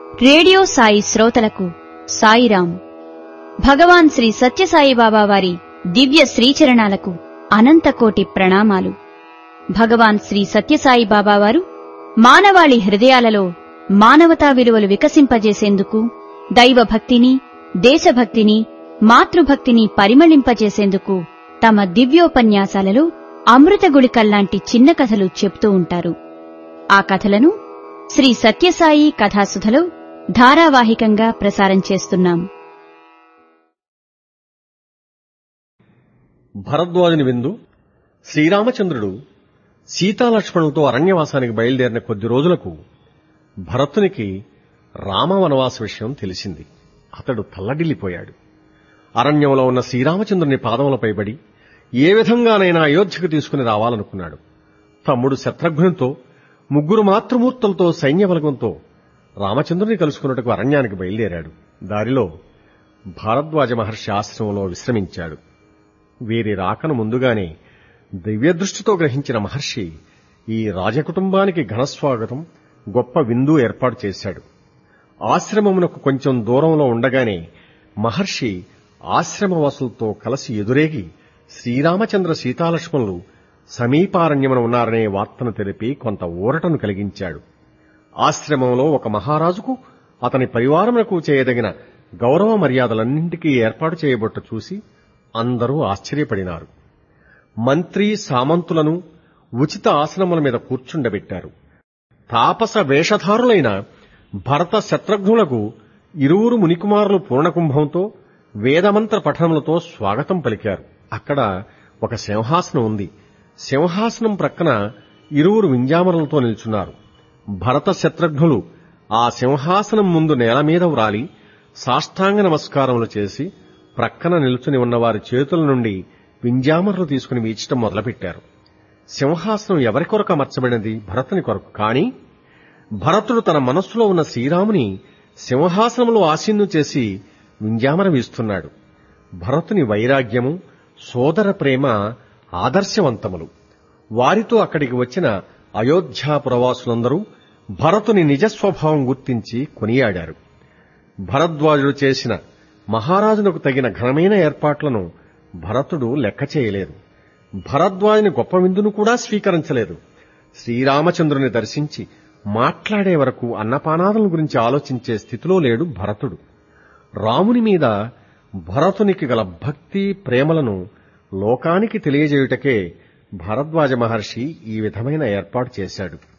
radio Sai శ్రోతలకు సాయిరాం భగవాన్ శ్రీ సత్యసాయి బాబా వారి దివ్య శ్రీచరణాలకు అనంతకోటి ప్రణామాలు భగవాన్ శ్రీ సత్యసాయి బాబా వారు మానవాళి హృదయాలలో మానవతా విలువలు వికసింపజేసేందుకు దైవభక్తిని దేశభక్తిని మాతృభక్తిని పరిమళింపజేసేందుకు తమ దివ్యోపన్యాసాలలో అమృత గుళికల్లాంటి చిన్న కథలు చెప్తూ ఉంటారు ఆ కథలను శ్రీ సత్యసాయి కథాసుధలో ధారావాహికంగా ప్రసారం చేస్తున్నాం భరద్వాజుని విందు శ్రీరామచంద్రుడు సీతాలక్ష్మణులతో అరణ్యవాసానికి బయలుదేరిన కొద్ది రోజులకు భరతునికి రామవనవాస విషయం తెలిసింది అతడు తల్లడిల్లిపోయాడు అరణ్యంలో ఉన్న శ్రీరామచంద్రుని పాదములపై పడి ఏ విధంగానైనా అయోధ్యకు తీసుకుని రావాలనుకున్నాడు తమ్ముడు శత్రుఘ్నునితో ముగ్గురు మాతృమూర్తులతో సైన్యబలగంతో రామచంద్రుని కలుసుకున్నట్టుకు అరణ్యానికి బయలుదేరాడు దారిలో భారద్వాజ మహర్షి ఆశ్రమంలో విశ్రమించాడు వీరి రాకను ముందుగానే దివ్యదృష్టితో గ్రహించిన మహర్షి ఈ రాజకుటుంబానికి ఘనస్వాగతం గొప్ప విందు ఏర్పాటు చేశాడు ఆశ్రమమునకు కొంచెం దూరంలో ఉండగానే మహర్షి ఆశ్రమవాసులతో కలిసి ఎదురేగి శ్రీరామచంద్ర సీతాలక్ష్మణులు సమీపారణ్యమున ఉన్నారనే వార్తను తెలిపి కొంత ఊరటను కలిగించాడు ఆశ్రమంలో ఒక మహారాజుకు అతని పరివారమునకు చేయదగిన గౌరవ మర్యాదలన్నింటికీ ఏర్పాటు చేయబొట్ట చూసి అందరూ ఆశ్చర్యపడినారు మంత్రి సామంతులను ఉచిత ఆసనముల మీద కూర్చుండబెట్టారు తాపస వేషధారులైన భరత శత్రుఘ్నులకు ఇరువురు మునికుమారులు పూర్ణకుంభంతో వేదమంత్ర పఠనములతో స్వాగతం పలికారు అక్కడ ఒక సింహాసనం ఉంది సింహాసనం ప్రక్కన ఇరువురు వింజామరులతో నిల్చున్నారు భరత శత్రుఘ్నులు ఆ సింహాసనం ముందు నేల మీద వ్రాలి సాష్టాంగ నమస్కారములు చేసి ప్రక్కన నిల్చుని ఉన్న వారి చేతుల నుండి వింజామరులు తీసుకుని వీచటం మొదలుపెట్టారు సింహాసనం ఎవరి కొరకు అమర్చబడినది భరతుని కొరకు కాని భరతుడు తన మనస్సులో ఉన్న శ్రీరాముని సింహాసనంలో ఆసీన్ను చేసి వింజామర వీస్తున్నాడు భరతుని వైరాగ్యము సోదర ప్రేమ ఆదర్శవంతములు వారితో అక్కడికి వచ్చిన అయోధ్యాపురవాసులందరూ భరతుని నిజస్వభావం గుర్తించి కొనియాడారు భరద్వాజుడు చేసిన మహారాజునకు తగిన ఘనమైన ఏర్పాట్లను భరతుడు లెక్క చేయలేదు భరద్వాజుని గొప్ప విందును కూడా స్వీకరించలేదు శ్రీరామచంద్రుని దర్శించి మాట్లాడే వరకు అన్నపానాదుల గురించి ఆలోచించే స్థితిలో లేడు భరతుడు రాముని మీద భరతునికి గల భక్తి ప్రేమలను లోకానికి తెలియజేయుటకే భరద్వాజ మహర్షి ఈ విధమైన ఏర్పాటు చేశాడు